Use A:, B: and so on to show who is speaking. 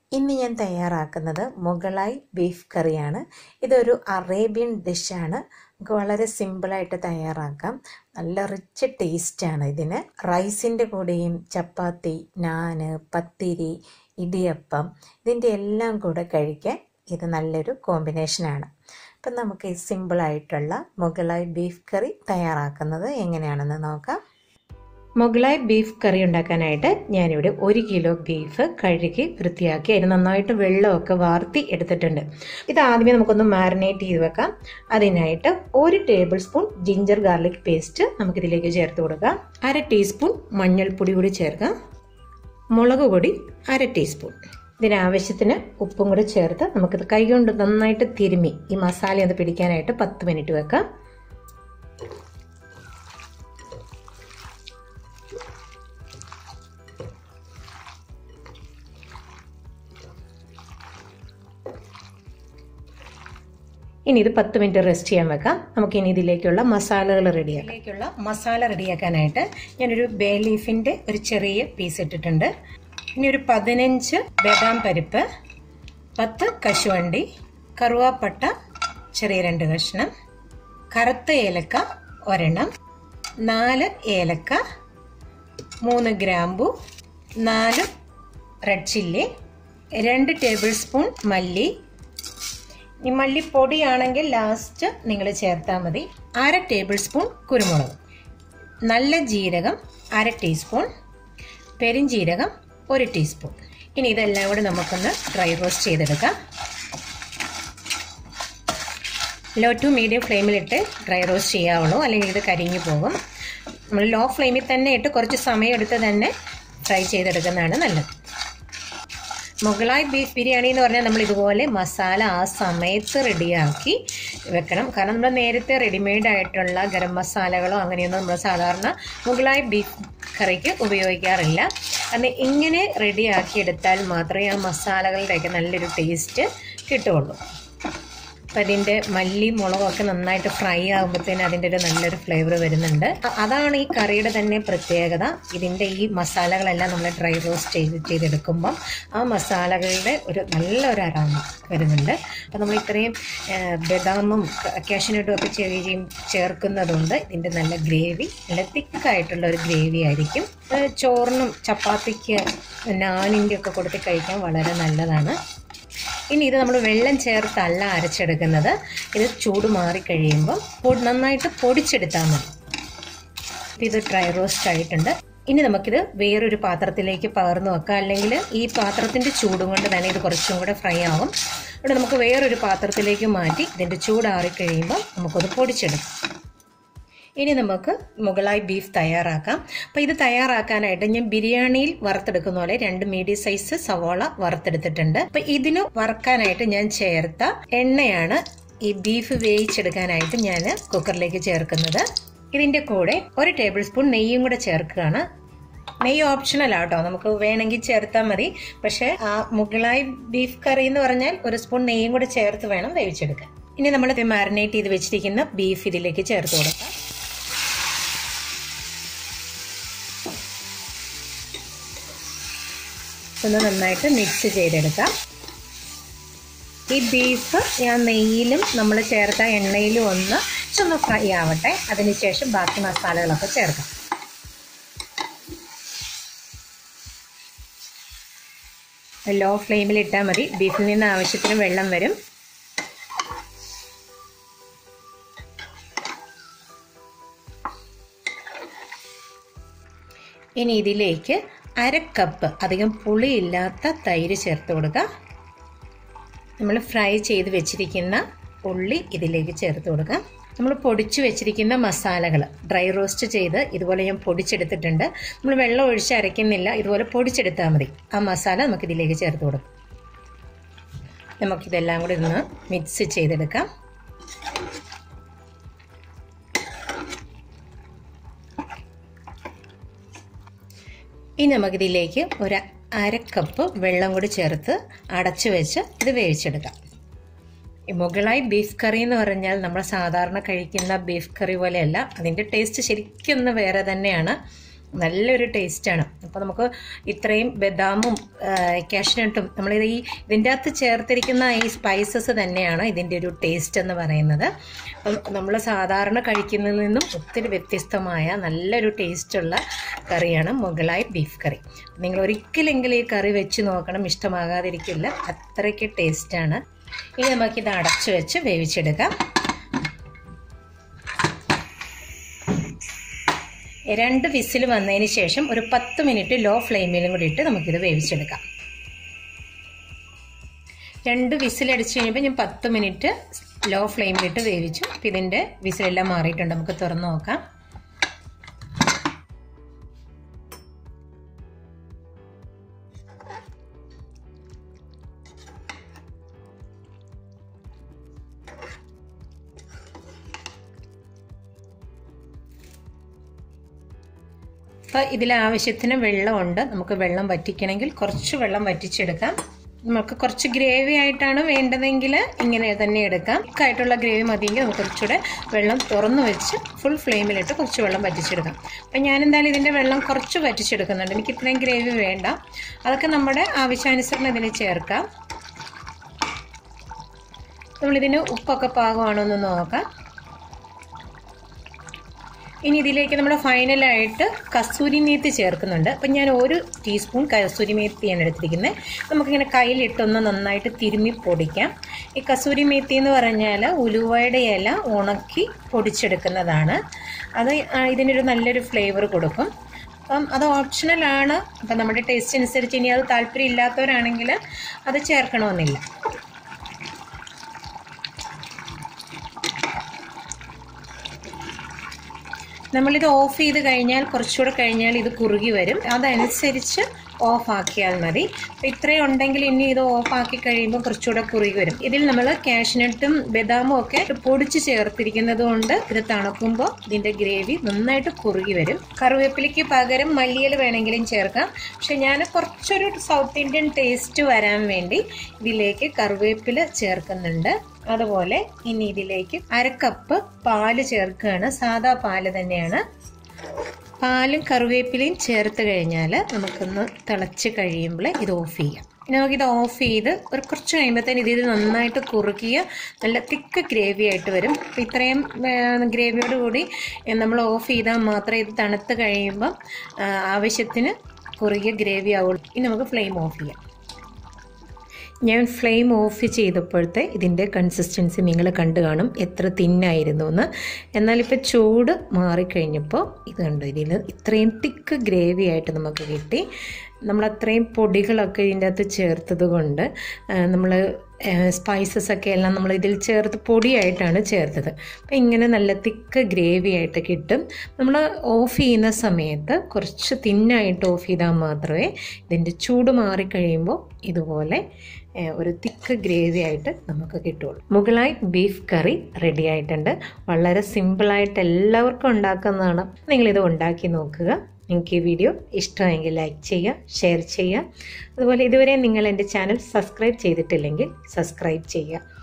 A: ഇന്ന് ഞാൻ തയ്യാറാക്കുന്നത് മുഗളായി ബീഫ് കറിയാണ് ഇതൊരു അറേബ്യൻ ഡിഷാണ് നമുക്ക് വളരെ സിമ്പിളായിട്ട് തയ്യാറാക്കാം നല്ല റിച്ച് ടേസ്റ്റാണ് ഇതിന് റൈസിൻ്റെ കൂടെയും ചപ്പാത്തി നാന് പത്തിരി ഇടിയപ്പം ഇതിൻ്റെ എല്ലാം കൂടെ കഴിക്കാൻ ഇത് നല്ലൊരു കോമ്പിനേഷനാണ് അപ്പം നമുക്ക് ഈ സിമ്പിളായിട്ടുള്ള മുഗളായി ബീഫ് കറി തയ്യാറാക്കുന്നത് എങ്ങനെയാണെന്ന് നോക്കാം മുഗളായി ബീഫ് കറി ഉണ്ടാക്കാനായിട്ട് ഞാനിവിടെ ഒരു കിലോ ബീഫ് കഴുകി വൃത്തിയാക്കി അതിന് നന്നായിട്ട് വെള്ളമൊക്കെ വാർത്തി എടുത്തിട്ടുണ്ട് ഇത് ആദ്യമേ നമുക്കൊന്ന് മാരിനേറ്റ് ചെയ്ത് വെക്കാം അതിനായിട്ട് ഒരു tablespoon ginger garlic paste നമുക്കിതിലേക്ക് ചേർത്ത് കൊടുക്കാം അര ടീസ്പൂൺ മഞ്ഞൾപ്പൊടി കൂടി ചേർക്കാം മുളക് പൊടി അര ടീസ്പൂൺ ഇതിനാവശ്യത്തിന് ഉപ്പും കൂടി ചേർത്ത് നമുക്കിത് കൈകൊണ്ട് നന്നായിട്ട് തിരുമ്മി ഈ മസാല ഒന്ന് പിടിക്കാനായിട്ട് പത്ത് മിനിറ്റ് വെക്കാം ഇനി ഇത് പത്ത് മിനിറ്റ് റെസ്റ്റ് ചെയ്യാൻ വെക്കാം നമുക്ക് ഇനി ഇതിലേക്കുള്ള മസാലകൾ റെഡിയാക്കാം ഇതിലേക്കുള്ള മസാല റെഡിയാക്കാനായിട്ട് ഞാനൊരു ബേ ലീഫിൻ്റെ ഒരു ചെറിയ പീസ് ഇട്ടിട്ടുണ്ട് ഇനി ഒരു പതിനഞ്ച് ബദാം പരിപ്പ് പത്ത് കശുവണ്ടി കറുവാപ്പട്ട ചെറിയ രണ്ട് കഷ്ണം കറുത്ത ഏലക്ക ഒരെണ്ണം നാല് ഏലക്ക മൂന്ന് ഗ്രാമ്പു നാല് റെഡ് ചില്ലി രണ്ട് ടേബിൾ സ്പൂൺ മല്ലി ഈ മല്ലിപ്പൊടിയാണെങ്കിൽ ലാസ്റ്റ് നിങ്ങൾ ചേർത്താൽ മതി അര ടേബിൾ സ്പൂൺ കുരുമുളക് നല്ല ജീരകം അര ടീസ്പൂൺ പെരിഞ്ജീരകം ഒരു ടീസ്പൂൺ ഇനി ഇതെല്ലാം കൂടി നമുക്കൊന്ന് ഡ്രൈ റോസ്റ്റ് ചെയ്തെടുക്കാം ലോ ടു മീഡിയം ഫ്ലെയിമിലിട്ട് ഡ്രൈ റോസ്റ്റ് ചെയ്യാവുള്ളൂ അല്ലെങ്കിൽ ഇത് കരിഞ്ഞു പോകും നമ്മൾ ലോ ഫ്ലെയിമിൽ തന്നെ ഇട്ട് കുറച്ച് സമയം എടുത്ത് തന്നെ ഫ്രൈ ചെയ്തെടുക്കുന്നതാണ് നല്ലത് മുഗളായി ബീഫ് ബിരിയാണി എന്ന് പറഞ്ഞാൽ നമ്മൾ ഇതുപോലെ മസാല ആ സമയത്ത് റെഡിയാക്കി വെക്കണം കാരണം നമ്മൾ നേരത്തെ റെഡിമെയ്ഡ് ആയിട്ടുള്ള ഗരം മസാലകളോ അങ്ങനെയൊന്നും നമ്മൾ സാധാരണ മുഗളായി ബീഫ് കറിക്ക് ഉപയോഗിക്കാറില്ല അത് ഇങ്ങനെ റെഡിയാക്കി എടുത്താൽ മാത്രമേ ആ മസാലകളുടെയൊക്കെ നല്ലൊരു ടേസ്റ്റ് കിട്ടുകയുള്ളൂ അപ്പം അതിൻ്റെ മല്ലി മുളകൊക്കെ നന്നായിട്ട് ഫ്രൈ ആകുമ്പോഴത്തേന് അതിൻ്റെ ഒരു നല്ലൊരു ഫ്ലേവർ വരുന്നുണ്ട് അതാണ് ഈ കറിയുടെ തന്നെ പ്രത്യേകത ഇതിൻ്റെ ഈ മസാലകളെല്ലാം നമ്മൾ ഡ്രൈ റോസ്റ്റ് ചെയ്ത് ചെയ്തെടുക്കുമ്പം ആ മസാലകളുടെ ഒരു നല്ലൊരു അരോമ വരുന്നുണ്ട് അപ്പം നമ്മൾ ഇത്രയും ബദാമും കാഷ്യനട്ടും ഒക്കെ ചെറിയും ചേർക്കുന്നതുകൊണ്ട് ഇതിൻ്റെ നല്ല ഗ്രേവി നല്ല തിക്കായിട്ടുള്ള ഒരു ഗ്രേവി ആയിരിക്കും ചോറിനും ചപ്പാത്തിക്ക് നാനിൻ്റെ ഒക്കെ കൊടുത്ത് കഴിക്കാൻ വളരെ നല്ലതാണ് ഇനി ഇത് നമ്മൾ വെള്ളം ചേർത്തല്ല അരച്ചെടുക്കുന്നത് ഇത് ചൂട് മാറിക്കഴിയുമ്പോൾ നന്നായിട്ട് പൊടിച്ചെടുത്താൽ മതി ഇത് ഡ്രൈ റോസ്റ്റ് ആയിട്ടുണ്ട് ഇനി നമുക്കിത് വേറൊരു പാത്രത്തിലേക്ക് പകർന്നു വെക്കാം അല്ലെങ്കിൽ ഈ പാത്രത്തിൻ്റെ ചൂടും കൊണ്ട് തന്നെ ഇത് കുറച്ചും കൂടെ ഫ്രൈ ആവും ഇവിടെ നമുക്ക് വേറൊരു പാത്രത്തിലേക്ക് മാറ്റി ഇതിൻ്റെ ചൂടാറി കഴിയുമ്പോൾ നമുക്കത് പൊടിച്ചെടുക്കാം ഇനി നമുക്ക് മുകളായി ബീഫ് തയ്യാറാക്കാം അപ്പോൾ ഇത് തയ്യാറാക്കാനായിട്ട് ഞാൻ ബിരിയാണിയിൽ വറുത്തെടുക്കുന്ന പോലെ രണ്ട് മീഡിയം സൈസ് സവോള വറുത്തെടുത്തിട്ടുണ്ട് അപ്പോൾ ഇതിന് വറുക്കാനായിട്ട് ഞാൻ ചേർത്ത എണ്ണയാണ് ഈ ബീഫ് വേവിച്ചെടുക്കാനായിട്ട് ഞാൻ കുക്കറിലേക്ക് ചേർക്കുന്നത് ഇതിൻ്റെ കൂടെ ഒരു ടേബിൾ സ്പൂൺ നെയ്യും കൂടെ ചേർക്കുകയാണ് നെയ്യ് ഓപ്ഷണൽ ആട്ടോ നമുക്ക് വേണമെങ്കിൽ ചേർത്താൽ മതി പക്ഷേ ആ മുകളായി ബീഫ് കറി എന്ന് പറഞ്ഞാൽ ഒരു സ്പൂൺ നെയ്യും കൂടെ ചേർത്ത് വേണം വേവിച്ചെടുക്കാൻ ഇനി നമ്മൾ മാരിനേറ്റ് ചെയ്ത് വെച്ചിരിക്കുന്ന ബീഫ് ഇതിലേക്ക് ചേർത്ത് കൊടുക്കാം ഒന്ന് നന്നായിട്ട് മിക്സ് ചെയ്തെടുക്കാം ഈ ബീഫ് ഞാൻ നെയ്യിലും നമ്മൾ ചേർത്ത എണ്ണയിലും ഒന്ന് ഒന്ന് ഫ്രൈ ആവട്ടെ അതിനുശേഷം ബാക്കി മസാലകളൊക്കെ ചേർക്കാം ലോ ഫ്ലെയിമിൽ ഇട്ടാൽ മതി ബീഫിൽ നിന്ന് ആവശ്യത്തിന് വെള്ളം വരും ഇനി ഇതിലേക്ക് അര കപ്പ് അധികം പുളിയില്ലാത്ത തൈര് ചേർത്ത് കൊടുക്കുക നമ്മൾ ഫ്രൈ ചെയ്ത് വെച്ചിരിക്കുന്ന ഉള്ളി ഇതിലേക്ക് ചേർത്ത് കൊടുക്കുക നമ്മൾ പൊടിച്ചു വെച്ചിരിക്കുന്ന മസാലകൾ ഡ്രൈ റോസ്റ്റ് ചെയ്ത് ഇതുപോലെ ഞാൻ പൊടിച്ചെടുത്തിട്ടുണ്ട് നമ്മൾ വെള്ളം ഒഴിച്ച് അരയ്ക്കുന്നില്ല ഇതുപോലെ പൊടിച്ചെടുത്താൽ മതി ആ മസാല നമുക്ക് ഇതിലേക്ക് ചേർത്ത് കൊടുക്കാം നമുക്കിതെല്ലാം കൂടി ഒന്ന് മിക്സ് ചെയ്തെടുക്കാം ഇനി നമുക്കിതിലേക്ക് ഒരു അര കപ്പ് വെള്ളം കൂടി ചേർത്ത് അടച്ചു വെച്ച് ഇത് വേവിച്ചെടുക്കാം ഈ മുകളായി ബീഫ് കറി എന്ന് പറഞ്ഞാൽ നമ്മൾ സാധാരണ കഴിക്കുന്ന ബീഫ് കറി പോലെയല്ല അതിൻ്റെ ടേസ്റ്റ് ശരിക്കും ഒന്ന് വേറെ തന്നെയാണ് നല്ലൊരു ടേസ്റ്റാണ് അപ്പോൾ നമുക്ക് ഇത്രയും ബദാമും കാഷ്നട്ടും നമ്മളിത് ഈ ഇതിൻ്റെ അകത്ത് ചേർത്തിരിക്കുന്ന ഈ സ്പൈസസ് തന്നെയാണ് ഇതിൻ്റെ ഒരു ടേസ്റ്റ് എന്ന് പറയുന്നത് അപ്പം നമ്മൾ സാധാരണ കഴിക്കുന്നതിൽ നിന്നും ഒത്തിരി വ്യത്യസ്തമായ നല്ലൊരു ടേസ്റ്റുള്ള കറിയാണ് മുഗലായി ബീഫ് കറി നിങ്ങൾ ഒരിക്കലെങ്കിലും ഈ കറി വെച്ച് നോക്കണം ഇഷ്ടമാകാതിരിക്കില്ല അത്രയ്ക്ക് ടേസ്റ്റാണ് ഇനി നമുക്കിത് അടച്ചു വെച്ച് വേവിച്ചെടുക്കാം രണ്ട് വിസിൽ വന്നതിന് ശേഷം ഒരു പത്ത് മിനിറ്റ് ലോ ഫ്ലെയിമിലും കൂടി ഇട്ട് നമുക്കിത് വേവിച്ചെടുക്കാം രണ്ട് വിസിലടിച്ച് കഴിയുമ്പോൾ ഞാൻ പത്ത് മിനിറ്റ് ലോ ഫ്ലെയിമിലിട്ട് വേവിച്ചു അപ്പം ഇതിൻ്റെ വിസിലെല്ലാം മാറിയിട്ടുണ്ട് നമുക്ക് തുറന്ന് നോക്കാം അപ്പോൾ ഇതിൽ ആവശ്യത്തിന് വെള്ളമുണ്ട് നമുക്ക് വെള്ളം വറ്റിക്കണമെങ്കിൽ കുറച്ച് വെള്ളം വറ്റിച്ചെടുക്കാം നമുക്ക് കുറച്ച് ഗ്രേവി ആയിട്ടാണ് വേണ്ടതെങ്കിൽ ഇങ്ങനെ തന്നെ എടുക്കാം ആയിട്ടുള്ള ഗ്രേവി മതിയെങ്കിൽ നമുക്ക് കുറച്ചുകൂടെ വെള്ളം തുറന്നു വെച്ച് ഫുൾ ഫ്ലെയിമിലിട്ട് കുറച്ച് വെള്ളം വറ്റിച്ചെടുക്കാം അപ്പം ഞാൻ എന്തായാലും ഇതിൻ്റെ വെള്ളം കുറച്ച് വറ്റിച്ചെടുക്കുന്നുണ്ട് എനിക്ക് ഇത്രയും ഗ്രേവി വേണ്ട അതൊക്കെ നമ്മുടെ ആവശ്യാനുസരണം ഇതിന് ചേർക്കാം നമ്മളിതിന് ഉപ്പൊക്കെ പാകമാണോ എന്ന് നോക്കാം ഇനി ഇതിലേക്ക് നമ്മൾ ഫൈനലായിട്ട് കസൂരി മേത്തി ചേർക്കുന്നുണ്ട് അപ്പം ഞാൻ ഒരു ടീസ്പൂൺ കസൂരി മേത്തിയാണ് എടുത്തിരിക്കുന്നത് നമുക്കിങ്ങനെ കയ്യിലിട്ടൊന്ന് നന്നായിട്ട് തിരുമ്മി പൊടിക്കാം ഈ കസൂരി മേത്തി എന്ന് പറഞ്ഞാൽ ഉലുവയുടെ ഇല ഉണക്കി പൊടിച്ചെടുക്കുന്നതാണ് അത് ഇതിനൊരു നല്ലൊരു ഫ്ലേവർ കൊടുക്കും അപ്പം അത് ഓപ്ഷണലാണ് അപ്പം നമ്മുടെ ടേസ്റ്റ് അനുസരിച്ച് ഇനി അത് താല്പര്യം ഇല്ലാത്തവരാണെങ്കിൽ അത് ചേർക്കണമെന്നില്ല നമ്മളിത് ഓഫ് ചെയ്ത് കഴിഞ്ഞാൽ കുറച്ചുകൂടെ കഴിഞ്ഞാൽ ഇത് കുറുകി വരും അതനുസരിച്ച് ഓഫ് ആക്കിയാൽ മതി അപ്പോൾ ഇത്രയും ഉണ്ടെങ്കിൽ ഇനി ഇത് ഓഫ് ആക്കി കഴിയുമ്പോൾ കുറച്ചുകൂടെ കുറുകി വരും ഇതിൽ നമ്മൾ കാഷ്നട്ടും ബദാമും ഒക്കെ പൊടിച്ച് ചേർത്തിരിക്കുന്നത് കൊണ്ട് ഇത് തണുക്കുമ്പോൾ ഇതിൻ്റെ ഗ്രേവി നന്നായിട്ട് കുറുകി വരും കറിവേപ്പിലയ്ക്ക് പകരം മല്ലിയില വേണമെങ്കിലും ചേർക്കാം പക്ഷെ ഞാൻ കുറച്ചൊരു സൗത്ത് ഇന്ത്യൻ ടേസ്റ്റ് വരാൻ വേണ്ടി ഇതിലേക്ക് കറിവേപ്പില ചേർക്കുന്നുണ്ട് അതുപോലെ ഇനി ഇതിലേക്ക് അരക്കപ്പ് പാല് ചേർക്കുകയാണ് സാദാ പാല് തന്നെയാണ് പാലും കറിവേപ്പിലയും ചേർത്ത് കഴിഞ്ഞാൽ നമുക്കൊന്ന് തിളച്ച് കഴിയുമ്പോൾ ഇത് ഓഫ് ചെയ്യാം ഇനി നമുക്കിത് ഓഫ് ചെയ്ത് ഒരു കുറച്ച് കഴിയുമ്പോഴത്തേന് ഇത് നന്നായിട്ട് കുറുകിയ നല്ല തിക്ക് ഗ്രേവി ആയിട്ട് വരും അപ്പോൾ ഇത്രയും ഗ്രേവിയോട് കൂടി നമ്മൾ ഓഫ് ചെയ്താൽ മാത്രമേ ഇത് തണുത്ത് കഴിയുമ്പം ആവശ്യത്തിന് കുറുകിയ ഗ്രേവി ആവുള്ളൂ ഇനി നമുക്ക് ഫ്ലെയിം ഓഫ് ചെയ്യാം ഞാൻ ഫ്ലെയിം ഓഫ് ചെയ്തപ്പോഴത്തെ ഇതിൻ്റെ കൺസിസ്റ്റൻസി നിങ്ങൾ കണ്ടു കാണും എത്ര തിന്നായിരുന്നു എന്ന് എന്നാലിപ്പോൾ ചൂട് മാറിക്കഴിഞ്ഞപ്പോൾ ഇത് കണ്ടു ഇതിൽ ഇത്രയും തിക്ക് ഗ്രേവി ആയിട്ട് നമുക്ക് കിട്ടി നമ്മൾ അത്രയും പൊടികളൊക്കെ ഇതിൻ്റെ അകത്ത് ചേർത്തത് കൊണ്ട് നമ്മൾ സ്പൈസസ് ഒക്കെ എല്ലാം നമ്മൾ ഇതിൽ ചേർത്ത് പൊടിയായിട്ടാണ് ചേർത്തത് അപ്പോൾ ഇങ്ങനെ നല്ല തിക്ക് ഗ്രേവി ആയിട്ട് കിട്ടും നമ്മൾ ഓഫ് ചെയ്യുന്ന സമയത്ത് കുറച്ച് തിന്നായിട്ട് ഓഫ് ചെയ്താൽ മാത്രമേ ഇതിൻ്റെ ചൂട് മാറിക്കഴിയുമ്പോൾ ഇതുപോലെ ഒരു തിക്ക് ഗ്രേവി ആയിട്ട് നമുക്ക് കിട്ടുള്ളൂ മുകളായി ബീഫ് കറി റെഡി ആയിട്ടുണ്ട് വളരെ സിമ്പിളായിട്ട് എല്ലാവർക്കും ഉണ്ടാക്കുന്നതാണ് നിങ്ങളിത് ഉണ്ടാക്കി നോക്കുക നിങ്ങൾക്ക് ഈ വീഡിയോ ഇഷ്ടമായെങ്കിൽ ലൈക്ക് ചെയ്യുക ഷെയർ ചെയ്യുക അതുപോലെ ഇതുവരെ നിങ്ങൾ എൻ്റെ ചാനൽ സബ്സ്ക്രൈബ് ചെയ്തിട്ടില്ലെങ്കിൽ സബ്സ്ക്രൈബ് ചെയ്യുക